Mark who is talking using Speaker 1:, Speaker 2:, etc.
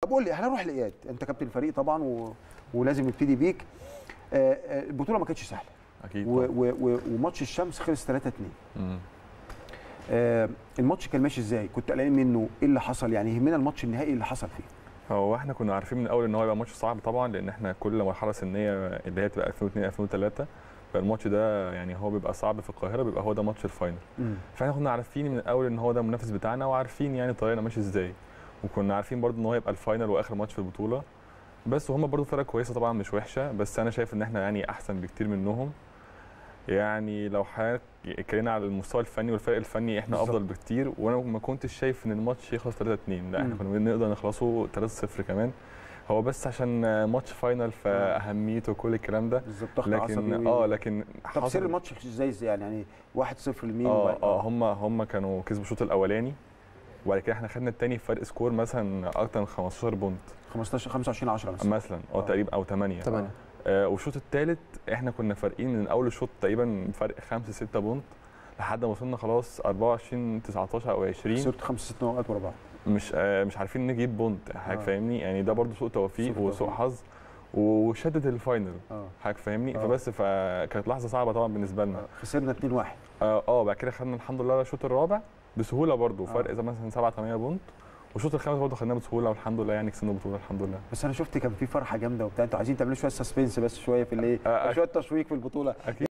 Speaker 1: طب قول لي هنروح لاياد انت كابتن الفريق طبعا و... ولازم نبتدي بيك آه، آه، البطوله ما كانتش سهله
Speaker 2: اكيد
Speaker 1: و...
Speaker 2: طبعاً.
Speaker 1: و... و... وماتش الشمس خلص 3 2
Speaker 2: مم.
Speaker 1: آه، الماتش كان ماشي ازاي كنت قلقان منه ايه اللي حصل يعني يهمنا الماتش النهائي اللي حصل فيه
Speaker 2: هو احنا كنا عارفين من الاول ان هو هيبقى ماتش صعب طبعا لان احنا كل مرحله سنيه اللي هي بتبقى 2002 2003 فالماتش ده يعني هو بيبقى صعب في القاهره بيبقى هو ده ماتش الفاينل فاحنا كنا عارفين من الاول ان هو ده المنافس بتاعنا وعارفين يعني طريقنا ماشي ازاي وكنا عارفين برضو ان هو هيبقى الفاينل واخر ماتش في البطوله بس وهم برضو فرقه كويسه طبعا مش وحشه بس انا شايف ان احنا يعني احسن بكتير منهم يعني لو حضرتك اتكلمنا على المستوى الفني والفرق الفني احنا
Speaker 1: بالظبط.
Speaker 2: افضل بكتير وانا ما كنتش شايف ان الماتش يخلص 3 2 لا احنا
Speaker 1: مم.
Speaker 2: كنا نقدر نخلصه 3 0 كمان هو بس عشان ماتش فاينل فاهميته وكل الكلام ده
Speaker 1: بالظبط ضغط عصبي
Speaker 2: لكن اه لكن
Speaker 1: طب
Speaker 2: حصل-
Speaker 1: سير الماتش ازاي ازاي يعني يعني 1 0 لمين
Speaker 2: اه
Speaker 1: وبعد-
Speaker 2: اه هم هم كانوا كسبوا الشوط الاولاني وبعد كده احنا خدنا التاني فرق سكور مثلا اكتر من 15 بونت
Speaker 1: 15 25 10 مثلا
Speaker 2: مثلا او
Speaker 1: آه.
Speaker 2: تقريبا او 8
Speaker 3: تمانية.
Speaker 2: آه والشوط الثالث احنا كنا فارقين من اول الشوط تقريبا فرق 5 6 بونت لحد ما وصلنا خلاص 24 19 او 20
Speaker 1: خسرت 5 6 نقط ورا بعض
Speaker 2: مش آه مش عارفين نجيب بونت حضرتك
Speaker 1: آه.
Speaker 2: فاهمني يعني ده برضو سوء توفيق
Speaker 1: سوء
Speaker 2: وسوء
Speaker 1: توفيق.
Speaker 2: حظ وشدت الفاينل
Speaker 1: اه
Speaker 2: حضرتك فاهمني
Speaker 1: آه.
Speaker 2: فبس فكانت لحظه صعبه طبعا بالنسبه لنا
Speaker 1: آه، خسرنا 2 1
Speaker 2: اه اه بعد كده خدنا الحمد لله الشوط الرابع بسهوله برضو
Speaker 1: آه.
Speaker 2: فرق زي مثلا 7 8 بونت والشوط الخامس برضو خدناه بسهوله والحمد لله يعني كسبنا البطوله الحمد لله
Speaker 1: بس انا شفت كان في فرحه جامده وبتاع انتوا عايزين تعملوا شويه سسبنس بس شويه في الايه
Speaker 2: آه،
Speaker 1: شويه تشويق في البطوله
Speaker 2: اكيد